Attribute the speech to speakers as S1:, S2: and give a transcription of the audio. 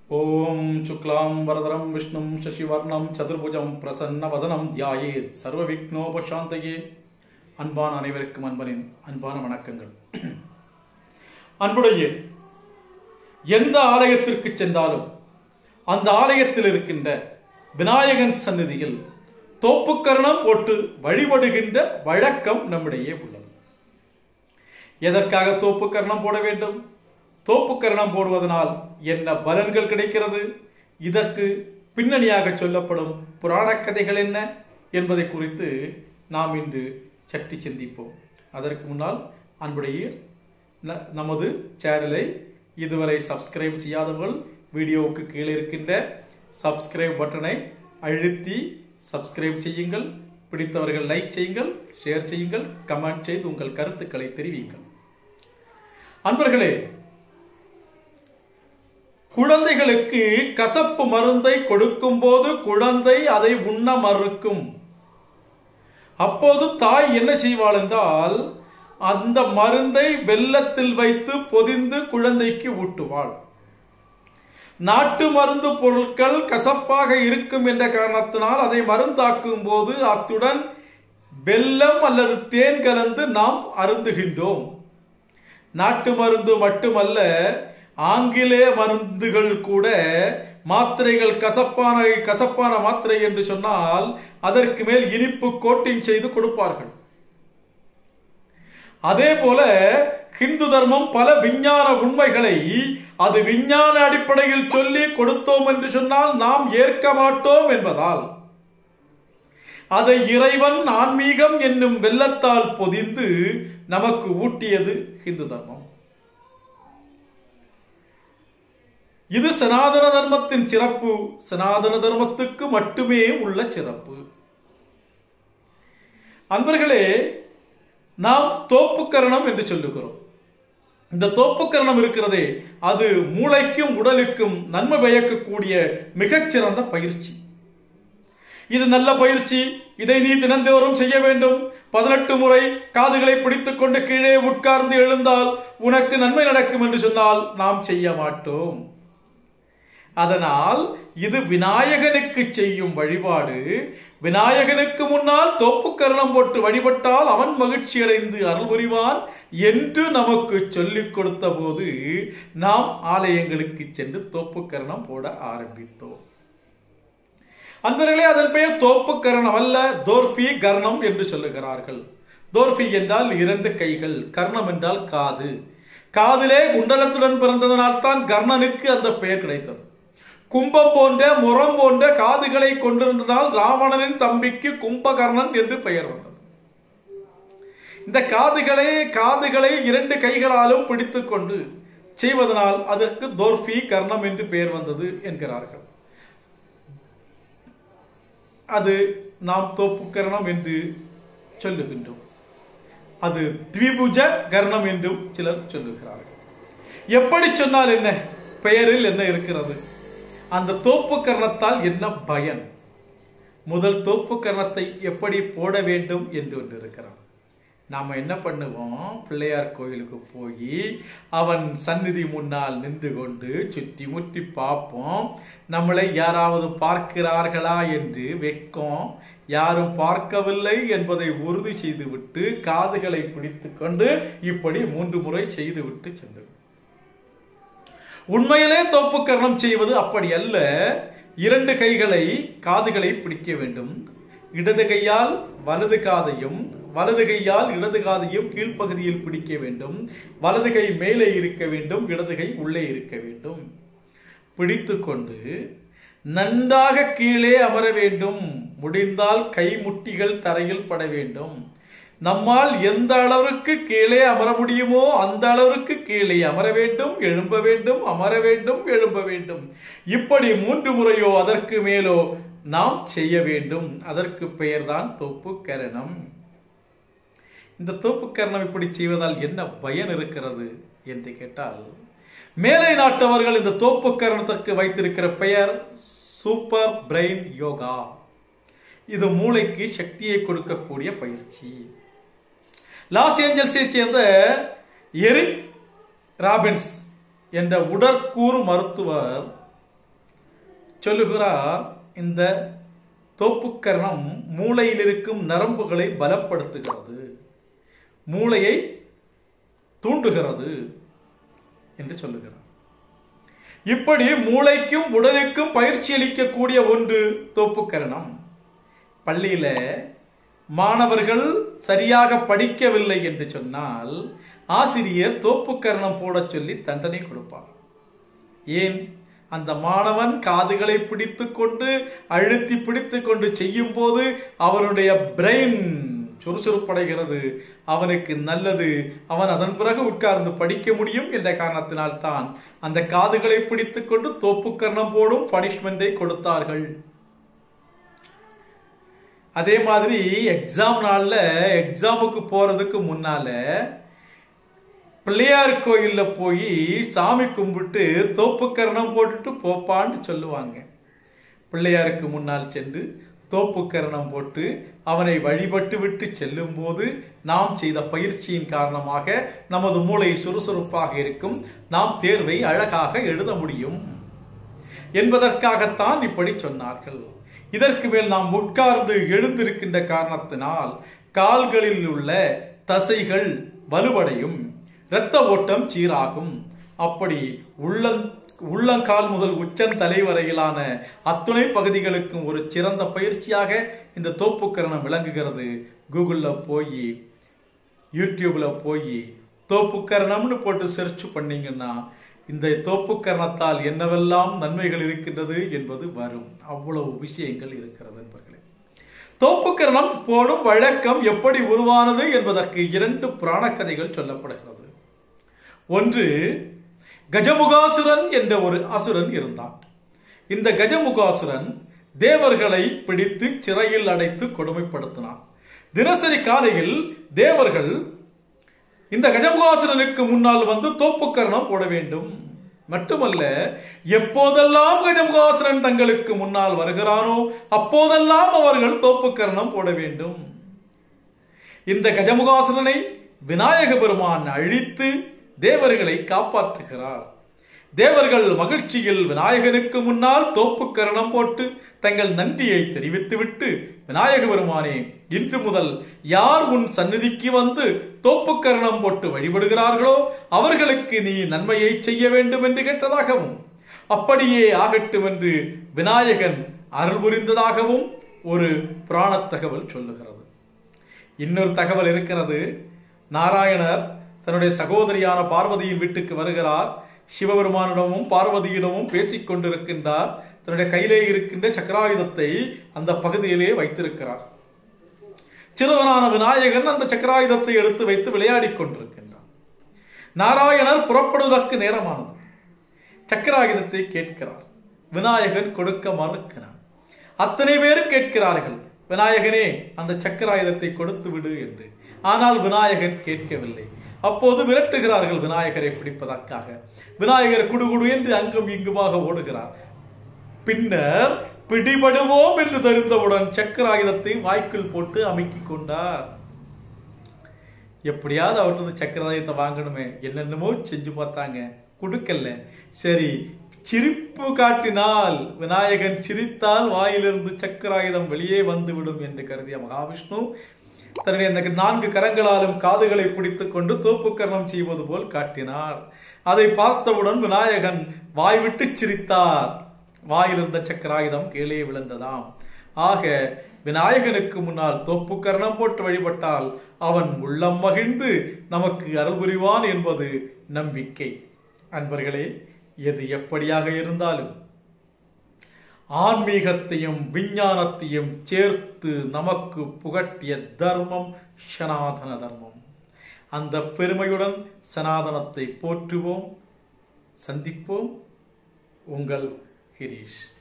S1: ஓம் சுக்லாம் வரதரம் விஷ்ணும் சசிவர்ணம் சதுர்புஜம் பிரசன்னவதனம் தியாயேத் சர்வ விக்னோபசாந்தயே அன்பான அனைவருக்கும் அன்பனின் அன்பான வணக்கங்கள் அன்புடைய எந்த ஆலயத்திற்கு சென்றாலும் அந்த ஆலயத்தில் இருக்கின்ற விநாயகன் சந்நிதியில் தோப்புக்கரணம் போட்டு வழிபடுகின்ற வழக்கம் நம்மிடையே உள்ளது எதற்காக தோப்புக்கரணம் போட வேண்டும் தோப்புக்கரணம் போடுவதனால் என்ன பலன்கள் கிடைக்கிறது இதற்கு பின்னணியாக சொல்லப்படும் புராண கதைகள் என்ன என்பதை குறித்து நாம் இன்று சற்று சிந்திப்போம் அதற்கு முன்னால் அன்புடைய ந- நமது சேனலை இதுவரை சப்ஸ்கிரைப் செய்யாதவர்கள் வீடியோவுக்கு கீழே இருக்கின்ற சப்ஸ்கிரைப் பட்டனை அழுத்தி சப்ஸ்கிரைப் செய்யுங்கள் பிடித்தவர்கள் லைக் செய்யுங்கள் ஷேர் செய்யுங்கள் கமெண்ட் செய்து உங்கள் கருத்துக்களை தெரிவியுங்கள் அன்பர்களே குழந்தைகளுக்கு கசப்பு மருந்தை கொடுக்கும் போது குழந்தை அதை உண்ண மறுக்கும் அப்போது தாய் என்ன செய்வாள் என்றால் அந்த மருந்தை வெள்ளத்தில் வைத்து பொதிந்து குழந்தைக்கு ஊட்டுவாள் நாட்டு மருந்து பொருட்கள் கசப்பாக இருக்கும் என்ற காரணத்தினால் அதை மருந்தாக்கும் போது அத்துடன் வெல்லம் அல்லது தேன் கலந்து நாம் அருந்துகின்றோம் நாட்டு மருந்து மட்டுமல்ல ஆங்கிலேய மருந்துகள் கூட மாத்திரைகள் கசப்பான கசப்பான மாத்திரை என்று சொன்னால் அதற்கு மேல் இனிப்பு கோட்டிங் செய்து கொடுப்பார்கள் அதே போல ஹிந்து தர்மம் பல விஞ்ஞான உண்மைகளை அது விஞ்ஞான அடிப்படையில் சொல்லி கொடுத்தோம் என்று சொன்னால் நாம் ஏற்க மாட்டோம் என்பதால் அதை இறைவன் ஆன்மீகம் என்னும் வெள்ளத்தால் பொதிந்து நமக்கு ஊட்டியது ஹிந்து தர்மம் இது சனாதன தர்மத்தின் சிறப்பு சனாதன தர்மத்துக்கு மட்டுமே உள்ள சிறப்பு அன்பர்களே நாம் தோப்புக்கரணம் என்று சொல்லுகிறோம் இந்த தோப்புக்கரணம் இருக்கிறதே அது மூளைக்கும் உடலுக்கும் நன்மை பயக்கக்கூடிய மிகச்சிறந்த பயிற்சி இது நல்ல பயிற்சி இதை நீ தினந்தோறும் செய்ய வேண்டும் பதினெட்டு முறை காதுகளை பிடித்துக் கொண்டு கீழே உட்கார்ந்து எழுந்தால் உனக்கு நன்மை நடக்கும் என்று சொன்னால் நாம் செய்ய மாட்டோம் அதனால் இது விநாயகனுக்கு செய்யும் வழிபாடு விநாயகனுக்கு முன்னால் தோப்புக்கரணம் போட்டு வழிபட்டால் அவன் மகிழ்ச்சி அடைந்து அருள் புரிவான் என்று நமக்கு சொல்லிக் கொடுத்த போது நாம் ஆலயங்களுக்கு சென்று தோப்புக்கரணம் போட ஆரம்பித்தோம் அன்பர்களே அதன் பெயர் தோப்புக்கரணம் அல்ல தோர்ஃபி கர்ணம் என்று சொல்லுகிறார்கள் தோர்ஃபி என்றால் இரண்டு கைகள் கர்ணம் என்றால் காது காதிலே குண்டலத்துடன் பிறந்ததனால் தான் கர்ணனுக்கு அந்த பெயர் கிடைத்தது கும்பம் போன்ற முரம் போன்ற காதுகளை கொண்டிருந்ததால் ராவணனின் தம்பிக்கு கும்பகர்ணன் என்று பெயர் வந்தது இந்த காதுகளை காதுகளை இரண்டு கைகளாலும் பிடித்துக் கொண்டு செய்வதனால் அதற்கு தோர்ஃபி கர்ணம் என்று பெயர் வந்தது என்கிறார்கள் அது நாம் தோப்புக்கரணம் என்று சொல்லுகின்றோம் அது த்விபுஜ கர்ணம் என்றும் சிலர் சொல்லுகிறார்கள் எப்படி சொன்னால் என்ன பெயரில் என்ன இருக்கிறது அந்த தோப்பு கர்ணத்தால் என்ன பயன் முதல் தோப்பு கர்ணத்தை எப்படி போட வேண்டும் என்று ஒன்று இருக்கிறது நாம என்ன பண்ணுவோம் பிள்ளையார் கோயிலுக்கு போய் அவன் சந்நிதி முன்னால் நின்று கொண்டு சுற்றி முற்றி பார்ப்போம் நம்மளை யாராவது பார்க்கிறார்களா என்று வெக்கம் யாரும் பார்க்கவில்லை என்பதை உறுதி செய்துவிட்டு காதுகளை பிடித்துக் கொண்டு இப்படி மூன்று முறை செய்துவிட்டு சென்று உண்மையிலே தோப்புக்கரணம் செய்வது அப்படி அல்ல இரண்டு கைகளை காதுகளை பிடிக்க வேண்டும் இடது கையால் வலது காதையும் வலது கையால் இடது காதையும் கீழ்ப்பகுதியில் பிடிக்க வேண்டும் வலது கை மேலே இருக்க வேண்டும் இடது கை உள்ளே இருக்க வேண்டும் பிடித்துக்கொண்டு நன்றாக கீழே அமர வேண்டும் முடிந்தால் கை முட்டிகள் தரையில் பட வேண்டும் நம்மால் எந்த அளவிற்கு கீழே அமர முடியுமோ அந்த அளவிற்கு கீழே அமர வேண்டும் எழும்ப வேண்டும் அமர வேண்டும் எழும்ப வேண்டும் இப்படி மூன்று முறையோ அதற்கு மேலோ நாம் செய்ய வேண்டும் அதற்கு பெயர்தான் தோப்பு கரணம் இந்த தோப்பு கரணம் இப்படி செய்வதால் என்ன பயன் இருக்கிறது என்று கேட்டால் மேலை நாட்டவர்கள் இந்த தோப்பு கரணத்திற்கு வைத்திருக்கிற பெயர் சூப்பர் பிரெயின் யோகா இது மூளைக்கு சக்தியை கொடுக்கக்கூடிய பயிற்சி லாஸ் ஏஞ்சல்ஸை சேர்ந்த எரிக் ராபின்ஸ் என்ற உடற்கூறு மருத்துவர் சொல்லுகிறார் இந்த தோப்புக்கரணம் மூளையில் இருக்கும் நரம்புகளை பலப்படுத்துகிறது மூளையை தூண்டுகிறது என்று சொல்லுகிறார் இப்படி மூளைக்கும் உடலுக்கும் பயிற்சி அளிக்கக்கூடிய ஒன்று தோப்புக்கரணம் பள்ளியில மாணவர்கள் சரியாக படிக்கவில்லை என்று சொன்னால் ஆசிரியர் தோப்புக்கரணம் போடச் சொல்லி தண்டனை கொடுப்பார் ஏன் அந்த மாணவன் காதுகளை பிடித்துக் கொண்டு அழுத்தி பிடித்துக் கொண்டு செய்யும் போது அவனுடைய பிரெயின் சுறுசுறுப்படைகிறது அவனுக்கு நல்லது அவன் அதன் பிறகு உட்கார்ந்து படிக்க முடியும் என்ற காரணத்தினால் தான் அந்த காதுகளை பிடித்துக் கொண்டு தோப்புக்கரணம் போடும் பனிஷ்மெண்டை கொடுத்தார்கள் அதே மாதிரி எக்ஸாம் நாள்ல எக்ஸாமுக்கு போறதுக்கு முன்னால பிள்ளையார் கோயில்ல போய் சாமி கும்பிட்டு தோப்புக்கரணம் போட்டுட்டு போப்பான்னு சொல்லுவாங்க பிள்ளையாருக்கு முன்னால் சென்று தோப்புக்கரணம் போட்டு அவனை வழிபட்டு விட்டு செல்லும் போது நாம் செய்த பயிற்சியின் காரணமாக நமது மூளை சுறுசுறுப்பாக இருக்கும் நாம் தேர்வை அழகாக எழுத முடியும் என்பதற்காகத்தான் இப்படி சொன்னார்கள் இதற்கு மேல் நாம் உட்கார்ந்து எழுந்திருக்கின்ற காரணத்தினால் கால்களில் உள்ள தசைகள் வலுவடையும் இரத்த ஓட்டம் சீராகும் அப்படி உள்ளங் உள்ளங்கால் முதல் உச்சந்தலை வரையிலான அத்துணை பகுதிகளுக்கும் ஒரு சிறந்த பயிற்சியாக இந்த தோப்புக்கரணம் விளங்குகிறது கூகுள்ல போய் யூடியூப்ல போய் தோப்புக்கரணம்னு போட்டு சர்ச் பண்ணீங்கன்னா இந்த தோப்புக்கரணத்தால் என்னவெல்லாம் நன்மைகள் இருக்கின்றது என்பது வரும் அவ்வளவு விஷயங்கள் இருக்கிறது என்பர்களே தோப்புக்கரணம் போடும் வழக்கம் எப்படி உருவானது என்பதற்கு இரண்டு புராண கதைகள் சொல்லப்படுகிறது ஒன்று கஜமுகாசுரன் என்ற ஒரு அசுரன் இருந்தான் இந்த கஜமுகாசுரன் தேவர்களை பிடித்து சிறையில் அடைத்து கொடுமைப்படுத்தினான் தினசரி காலையில் தேவர்கள் இந்த கஜமுகாசுரனுக்கு முன்னால் வந்து தோப்புக்கரணம் போட வேண்டும் மட்டுமல்ல எப்போதெல்லாம் கஜமுகாசுரன் தங்களுக்கு முன்னால் வருகிறானோ அப்போதெல்லாம் அவர்கள் தோப்புக்கரணம் போட வேண்டும் இந்த கஜமுகாசுரனை விநாயக பெருமான் அழித்து தேவர்களை காப்பாற்றுகிறார் தேவர்கள் மகிழ்ச்சியில் விநாயகனுக்கு முன்னால் தோப்புக்கரணம் போட்டு தங்கள் நன்றியை தெரிவித்துவிட்டு விநாயக பெருமானே இன்று முதல் யார் உன் சந்நிதிக்கு வந்து தோப்புக்கரணம் போட்டு வழிபடுகிறார்களோ அவர்களுக்கு நீ நன்மையை செய்ய வேண்டும் என்று கேட்டதாகவும் அப்படியே ஆகட்டும் என்று விநாயகன் அருள் புரிந்ததாகவும் ஒரு புராணத் தகவல் சொல்லுகிறது இன்னொரு தகவல் இருக்கிறது நாராயணர் தன்னுடைய சகோதரியான பார்வதியின் வீட்டுக்கு வருகிறார் சிவபெருமானிடமும் பார்வதியிடமும் பேசிக் கொண்டிருக்கின்றார் தன்னுடைய கையிலே இருக்கின்ற சக்கராயுதத்தை அந்த பகுதியிலே வைத்திருக்கிறார் சிறுவனான விநாயகன் அந்த சக்கராயுதத்தை எடுத்து வைத்து விளையாடிக் கொண்டிருக்கின்றார் நாராயணர் புறப்படுவதற்கு நேரமானது சக்கராயுதத்தை கேட்கிறார் விநாயகன் கொடுக்க மறுக்கிறார் அத்தனை பேரும் கேட்கிறார்கள் விநாயகனே அந்த சக்கராயுதத்தை கொடுத்து விடு என்று ஆனால் விநாயகன் கேட்கவில்லை அப்போது விரட்டுகிறார்கள் விநாயகரை பிடிப்பதற்காக விநாயகர் குடுகுடு என்று அங்கும் இங்குமாக ஓடுகிறார் பின்னர் பிடிபடுவோம் என்று தெரிந்தவுடன் சக்கராயுதத்தை வாய்க்குள் போட்டு அமுக்கிக் கொண்டார் எப்படியாவது அவர்கிட்ட சக்கராயுதத்தை வாங்கணுமே என்னென்னமோ செஞ்சு பார்த்தாங்க கொடுக்கல சரி சிரிப்பு காட்டினால் விநாயகன் சிரித்தால் வாயிலிருந்து சக்கராயுதம் வெளியே வந்துவிடும் என்று கருதிய மகாவிஷ்ணு தன்னுடைய அந்த நான்கு கரங்களாலும் காதுகளை பிடித்துக் கொண்டு தோப்புக்கரணம் செய்வது போல் காட்டினார் அதை பார்த்தவுடன் விநாயகன் வாய்விட்டு சிரித்தார் வாயிலிருந்த சக்கராயுதம் கீழே விழுந்ததாம் ஆக விநாயகனுக்கு முன்னால் தோப்புக்கரணம் போட்டு வழிபட்டால் அவன் உள்ளம் மகிழ்ந்து நமக்கு அருள் புரிவான் என்பது நம்பிக்கை அன்பர்களே எது எப்படியாக இருந்தாலும் ஆன்மீகத்தையும் விஞ்ஞானத்தையும் சேர்த்து நமக்கு புகட்டிய தர்மம் சனாதன தர்மம் அந்த பெருமையுடன் சனாதனத்தை போற்றுவோம் சந்திப்போம் உங்கள் கிரீஷ்